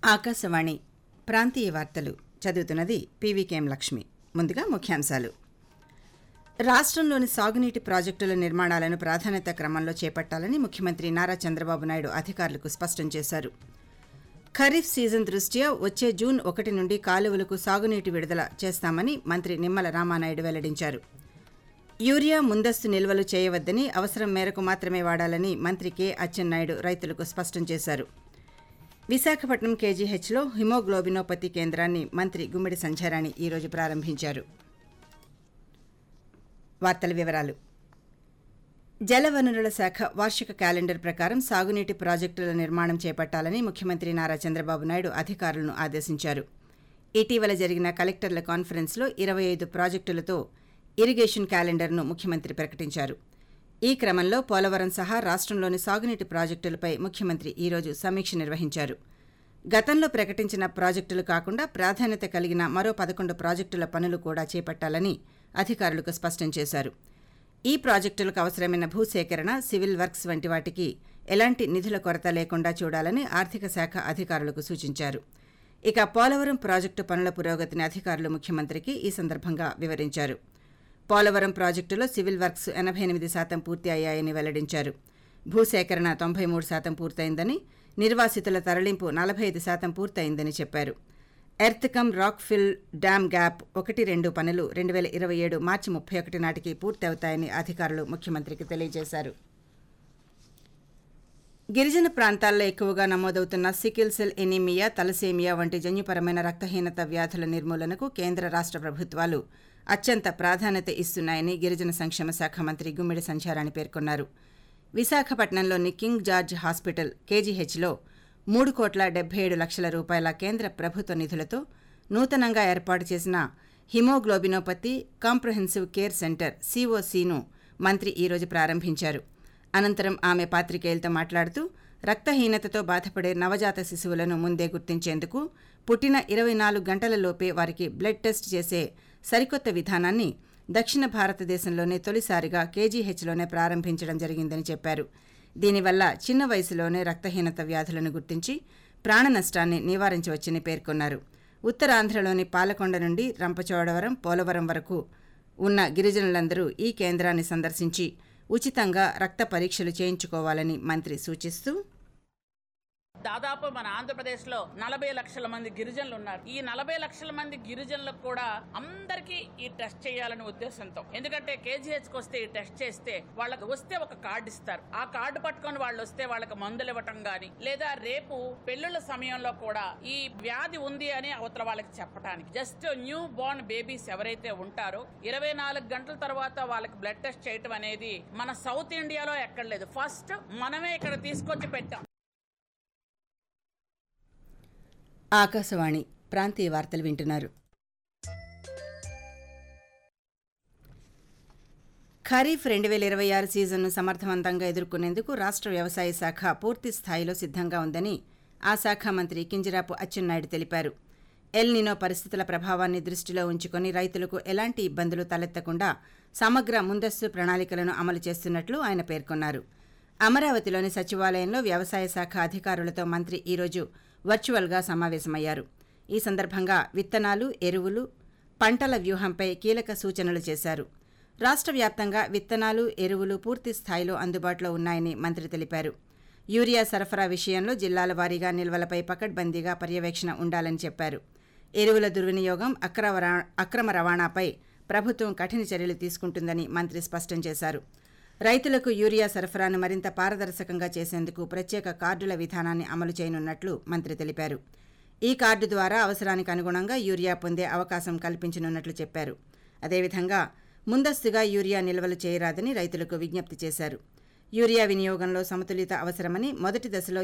ఆకాశవాణి ప్రాంతీయ వార్తలు చదువుతున్నది పీవీకేఎం లక్ష్మి ముందుగా ముఖ్యాంశాలు రాష్ట్రంలోని సాగునీటి ప్రాజెక్టుల నిర్మాణాలను ప్రాధాన్యత క్రమంలో చేపట్టాలని ముఖ్యమంత్రి నారా చంద్రబాబు నాయుడు అధికారులకు స్పష్టం చేశారు ఖరీఫ్ సీజన్ దృష్ట్యా వచ్చే జూన్ ఒకటి నుండి కాలువలకు సాగునీటి విడుదల చేస్తామని మంత్రి నిమ్మల రామానాయుడు వెల్లడించారు యూరియా ముందస్తు నిల్వలు చేయవద్దని అవసరం మేరకు మాత్రమే వాడాలని మంత్రి కె అచ్చెన్నాయుడు రైతులకు స్పష్టం చేశారు విశాఖపట్నం కేజీహెచ్లో హిమోగ్లోబినోపతి కేంద్రాన్ని మంత్రి గుమ్మిడి సంధ్యారాణి ఈరోజు ప్రారంభించారు వార్తల వివరాలు జలవనరుల శాఖ వార్షిక క్యాలెండర్ ప్రకారం సాగునీటి ప్రాజెక్టుల నిర్మాణం చేపట్టాలని ముఖ్యమంత్రి నారా చంద్రబాబు నాయుడు అధికారులను ఆదేశించారు ఇటీవల జరిగిన కలెక్టర్ల కాన్ఫరెన్స్లో ఇరవై ఐదు ప్రాజెక్టులతో ఇరిగేషన్ క్యాలెండర్ను ముఖ్యమంత్రి ప్రకటించారు ఈ క్రమంలో పోలవరం సహా రాష్ట్రంలోని సాగునీటి ప్రాజెక్టులపై ముఖ్యమంత్రి ఈరోజు సమీక్ష నిర్వహించారు గతంలో ప్రకటించిన ప్రాజెక్టులు కాకుండా ప్రాధాన్యత కలిగిన మరో పదకొండు ప్రాజెక్టుల పనులు కూడా చేపట్టాలని అధికారులకు స్పష్టం చేశారు ఈ ప్రాజెక్టులకు అవసరమైన భూసేకరణ సివిల్ వర్క్స్ వంటి వాటికి ఎలాంటి నిధుల కొరత లేకుండా చూడాలని ఆర్థిక శాఖ అధికారులకు సూచించారు ఇక పోలవరం ప్రాజెక్టు పనుల పురోగతిని అధికారులు ముఖ్యమంత్రికి ఈ సందర్భంగా వివరించారు పోలవరం ప్రాజెక్టులో సివిల్ వర్క్స్ ఎనభై ఎనిమిది శాతం పూర్తి అయ్యాయని వెల్లడించారు భూసేకరణ తొంభై మూడు శాతం పూర్తయిందని నిర్వాసితుల తరలింపు నలభై ఐదు శాతం పూర్తయిందని చెప్పారు earth cum rock fill dam gap ఒకటి రెండు పనులు రెండు వేల ఇరవై ఏడు మార్చి ముప్పై ఒకటి నాటికి పూర్తి అవుతాయని అధికారులు ముఖ్యమంత్రికి తెలియజేశారు గిరిజన ప్రాంతాల్లో ఎక్కువగా నమోదవుతున్న సికిల్ సెల్ ఎనీమియా తలసేమియా వంటి జన్యుపరమైన రక్తహీనత వ్యాధుల నిర్మూలనకు కేంద్ర రాష్ట్ర ప్రభుత్వాలు అత్యంత ప్రాధాన్యత ఇస్తున్నాయని గిరిజన సంక్షేమ శాఖ మంత్రి గుమ్మిడి సంచారాణి పేర్కొన్నారు విశాఖపట్నంలోని కింగ్ జార్జ్ హాస్పిటల్ కేజీహెచ్లో మూడు కోట్ల డెబ్బై ఏడు లక్షల రూపాయల కేంద్ర ప్రభుత్వ నిధులతో నూతనంగా ఏర్పాటు చేసిన హిమోగ్లోబినోపతి కాంప్రహెన్సివ్ కేర్ సెంటర్ సిఓసిను మంత్రి ఈరోజు ప్రారంభించారు అనంతరం ఆమె పాత్రికేయులతో మాట్లాడుతూ రక్తహీనతతో బాధపడే నవజాత శిశువులను ముందే గుర్తించేందుకు పుట్టిన ఇరవై నాలుగు గంటలలోపే వారికి బ్లడ్ టెస్ట్ చేసే సరికొత్త విధానాన్ని దక్షిణ భారతదేశంలోనే తొలిసారిగా కేజీహెచ్లోనే ప్రారంభించడం జరిగిందని చెప్పారు దీనివల్ల చిన్న వయసులోనే రక్తహీనత వ్యాధులను గుర్తించి ప్రాణ నష్టాన్ని నివారించవచ్చని పేర్కొన్నారు ఉత్తరాంధ్రలోని పాలకొండ నుండి రంపచోడవరం పోలవరం వరకు ఉన్న గిరిజనులందరూ ఈ కేంద్రాన్ని సందర్శించి ఉచితంగా రక్త పరీక్షలు చేయించుకోవాలని మంత్రి సూచిస్తూ దాదాపు మన ఆంధ్రప్రదేశ్ లో నలభై లక్షల మంది గిరిజనులు ఉన్నారు ఈ నలభై లక్షల మంది గిరిజనులకు కూడా అందరికీ ఈ టెస్ట్ చేయాలనే ఉద్దేశంతో ఎందుకంటే కేజీహెచ్ కి వస్తే ఈ టెస్ట్ చేస్తే వాళ్ళకి వస్తే ఒక కార్డు ఇస్తారు ఆ కార్డు పట్టుకొని వాళ్ళు వస్తే వాళ్ళకి మందులు ఇవ్వటం గాని లేదా రేపు పెళ్లిళ్ళ సమయంలో కూడా ఈ వ్యాధి ఉంది అని అవతల వాళ్ళకి చెప్పడానికి జస్ట్ న్యూ బోర్న్ బేబీస్ ఎవరైతే ఉంటారో ఇరవై నాలుగు గంటల తర్వాత వాళ్ళకి బ్లడ్ టెస్ట్ చేయటం అనేది మన సౌత్ ఇండియాలో ఎక్కడ లేదు ఫస్ట్ మనమే ఇక్కడ తీసుకొచ్చి పెట్టాం ఆకాశవాణి ప్రాంతీయ వార్తలు వింటున్నారు ఖరీఫ్ రెండు వేల ఇరవై ఆరు సీజన్ను సమర్థవంతంగా ఎదుర్కొనేందుకు రాష్ట్ర వ్యవసాయ శాఖ పూర్తి స్థాయిలో సిద్ధంగా ఉందని ఆ శాఖ మంత్రి కింజరాపు అచ్చెన్నాయుడు తెలిపారు ఎల్ నినో పరిస్థితుల ప్రభావాన్ని దృష్టిలో ఉంచుకొని రైతులకు ఎలాంటి ఇబ్బందులు తలెత్తకుండా సమగ్ర ముందస్తు ప్రణాళికలను అమలు చేస్తున్నట్లు ఆయన పేర్కొన్నారు అమరావతిలోని సచివాలయంలో వ్యవసాయ శాఖ అధికారులతో మంత్రి ఈరోజు వర్చువల్గా సమావేశమయ్యారు ఈ సందర్భంగా విత్తనాలు ఎరువులు పంటల వ్యూహంపై కీలక సూచనలు చేశారు రాష్ట్ర వ్యాప్తంగా విత్తనాలు ఎరువులు పూర్తి స్థాయిలో అందుబాటులో ఉన్నాయని మంత్రి తెలిపారు యూరియా సరఫరా విషయంలో జిల్లాల వారీగా నిల్వలపై పకడ్బందీగా పర్యవేక్షణ ఉండాలని చెప్పారు ఎరువుల దుర్వినియోగం అక్రమ అక్రమ రవాణాపై ప్రభుత్వం కఠిన చర్యలు తీసుకుంటుందని మంత్రి స్పష్టం చేశారు రైతులకు యూరియా సరఫరాను మరింత పారదర్శకంగా చేసేందుకు ప్రత్యేక కార్డుల విధానాన్ని అమలు చేయనున్నట్లు మంత్రి తెలిపారు ఈ కార్డు ద్వారా అవసరానికి అనుగుణంగా యూరియా పొందే అవకాశం కల్పించనున్నట్లు చెప్పారు అదేవిధంగా ముందస్తుగా యూరియా నిల్వలు చేయరాదని రైతులకు విజ్ఞప్తి చేశారు యూరియా వినియోగంలో సమతులిత అవసరమని మొదటి దశలో